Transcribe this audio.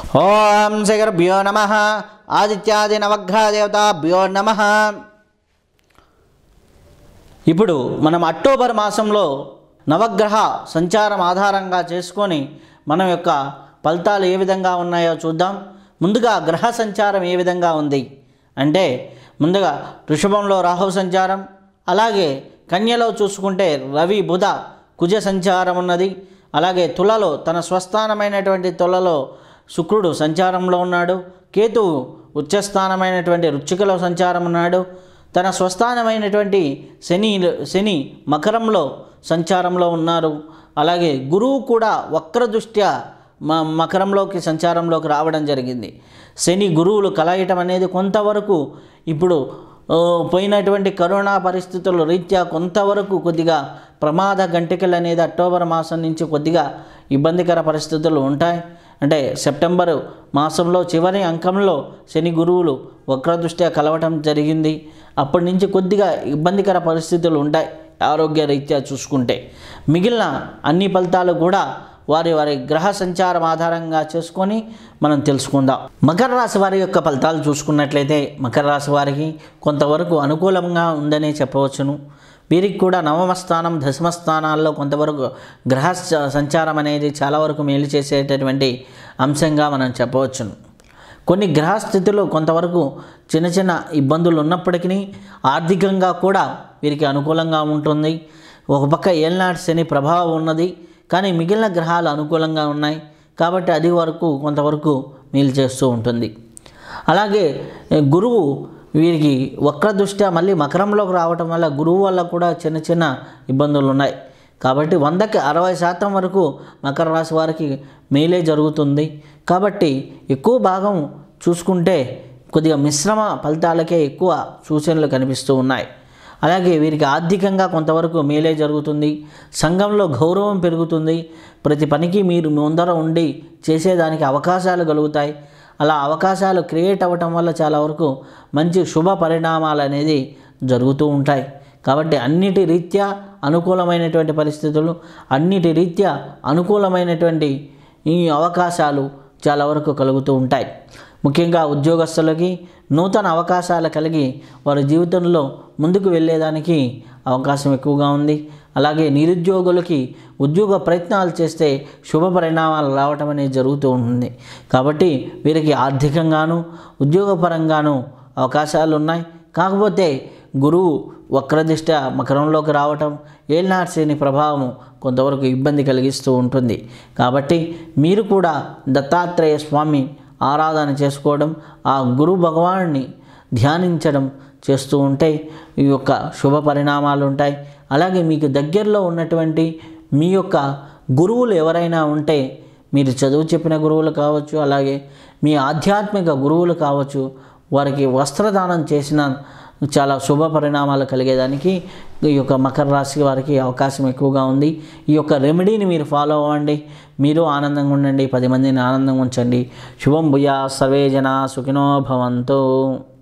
ఓం శ్రీగురుభ్యో నమ ఆదిత్యాది నవగ్రహదేవతాభ్యో నమ ఇప్పుడు మనం అక్టోబర్ మాసంలో నవగ్రహ సంచారం ఆధారంగా చేసుకొని మనం యొక్క ఫలితాలు ఏ విధంగా ఉన్నాయో చూద్దాం ముందుగా గ్రహ సంచారం ఏ విధంగా ఉంది అంటే ముందుగా వృషభంలో రాహు సంచారం అలాగే కన్యలో చూసుకుంటే రవి బుధ కుజ సంచారం ఉన్నది అలాగే తులలో తన స్వస్థానమైనటువంటి తులలో శుక్రుడు సంచారంలో ఉన్నాడు కేతువు ఉచ్చస్థానమైనటువంటి రుచికలో సంచారం ఉన్నాడు తన స్వస్థానమైనటువంటి శని శని మకరంలో సంచారంలో ఉన్నారు అలాగే గురువు కూడా వక్రదృష్ట్యా మ మకరంలోకి సంచారంలోకి రావడం జరిగింది శని గురువులు కలయటం అనేది కొంతవరకు ఇప్పుడు ఆ, పోయినటువంటి కరోనా పరిస్థితుల రీత్యా కొంతవరకు కొద్దిగా ప్రమాద గంటికలు అనేది అక్టోబర్ మాసం నుంచి కొద్దిగా ఇబ్బందికర పరిస్థితులు ఉంటాయి అంటే సెప్టెంబరు మాసంలో చివరి అంకంలో శని గురువులు వక్రదృష్ట్యా కలవటం జరిగింది అప్పటి నుంచి కొద్దిగా ఇబ్బందికర పరిస్థితులు ఉంటాయి ఆరోగ్య రీత్యా చూసుకుంటే మిగిలిన అన్ని ఫలితాలు కూడా వారి వారి గ్రహ సంచారం ఆధారంగా చేసుకొని మనం తెలుసుకుందాం మకర రాశి వారి యొక్క ఫలితాలు చూసుకున్నట్లయితే మకర రాశి వారికి కొంతవరకు అనుకూలంగా ఉందనే చెప్పవచ్చును వీరికి కూడా నవమ స్థానం దశమ స్థానాల్లో కొంతవరకు గ్రహ స- సంచారం అనేది చాలా వరకు మేలు చేసేటటువంటి అంశంగా మనం చెప్పవచ్చును కొన్ని గ్రహ స్థితులు కొంతవరకు చిన్న చిన్న ఇబ్బందులు ఉన్నప్పటికీ ఆర్థికంగా కూడా వీరికి అనుకూలంగా ఉంటుంది ఒక పక్క ఏల్నాటి శని ప్రభావం ఉన్నది కానీ మిగిలిన గ్రహాలు అనుకూలంగా ఉన్నాయి కాబట్టి అది వరకు కొంతవరకు మేలు చేస్తూ ఉంటుంది అలాగే ఏ, గురువు వీరికి వక్రదృష్ట్యా మళ్ళీ మకరంలోకి రావటం వల్ల గురువు వల్ల కూడా చిన్న చిన్న ఇబ్బందులు ఉన్నాయి కాబట్టి వందకి అరవై శాతం వరకు మకర రాశి వారికి మేలే జరుగుతుంది కాబట్టి ఎక్కువ భాగం చూసుకుంటే కొద్దిగా మిశ్రమ ఫలితాలకే ఎక్కువ సూచనలు కనిపిస్తూ ఉన్నాయి అలాగే వీరికి ఆర్థికంగా కొంతవరకు మేలే జరుగుతుంది సంఘంలో గౌరవం పెరుగుతుంది ప్రతి పనికి మీరు ముందర ఉండి చేసేదానికి అవకాశాలు కలుగుతాయి అలా అవకాశాలు క్రియేట్ అవ్వటం వల్ల చాలా వరకు మంచి శుభ పరిణామాలు అనేది జరుగుతూ ఉంటాయి కాబట్టి అన్నిటి రీత్యా అనుకూలమైనటువంటి పరిస్థితులు అన్నిటి రీత్యా అనుకూలమైనటువంటి ఈ అవకాశాలు చాలా వరకు కలుగుతూ ఉంటాయి ముఖ్యంగా ఉద్యోగస్తులకి నూతన అవకాశాలు కలిగి వారి జీవితంలో ముందుకు వెళ్ళేదానికి అవకాశం ఎక్కువగా ఉంది అలాగే నిరుద్యోగులకి ఉద్యోగ ప్రయత్నాలు చేస్తే శుభ పరిణామాలు రావటం అనేది జరుగుతూ ఉంటుంది కాబట్టి వీరికి ఆర్థికంగాను ఉద్యోగపరంగాను అవకాశాలు ఉన్నాయి కాకపోతే గురువు వక్రదిష్ట మకరంలోకి రావటం ఏల్నాడ్సేని ప్రభావం కొంతవరకు ఇబ్బంది కలిగిస్తూ ఉంటుంది కాబట్టి మీరు కూడా దత్తాత్రేయ స్వామి ఆరాధన చేసుకోవడం ఆ గురు భగవాన్ని ధ్యానించడం చేస్తూ ఉంటే ఈ యొక్క శుభ పరిణామాలు ఉంటాయి అలాగే మీకు దగ్గరలో ఉన్నటువంటి మీ యొక్క గురువులు ఎవరైనా ఉంటే మీరు చదువు చెప్పిన గురువులు కావచ్చు అలాగే మీ ఆధ్యాత్మిక గురువులు కావచ్చు వారికి వస్త్రదానం చేసిన చాలా శుభ పరిణామాలు కలిగేదానికి ఈ యొక్క మకర రాశి వారికి అవకాశం ఎక్కువగా ఉంది ఈ యొక్క రెమెడీని మీరు ఫాలో అవ్వండి మీరు ఆనందంగా ఉండండి పది మందిని ఆనందంగా ఉంచండి శుభం భూయా సర్వే జనా సుఖినో భవంతు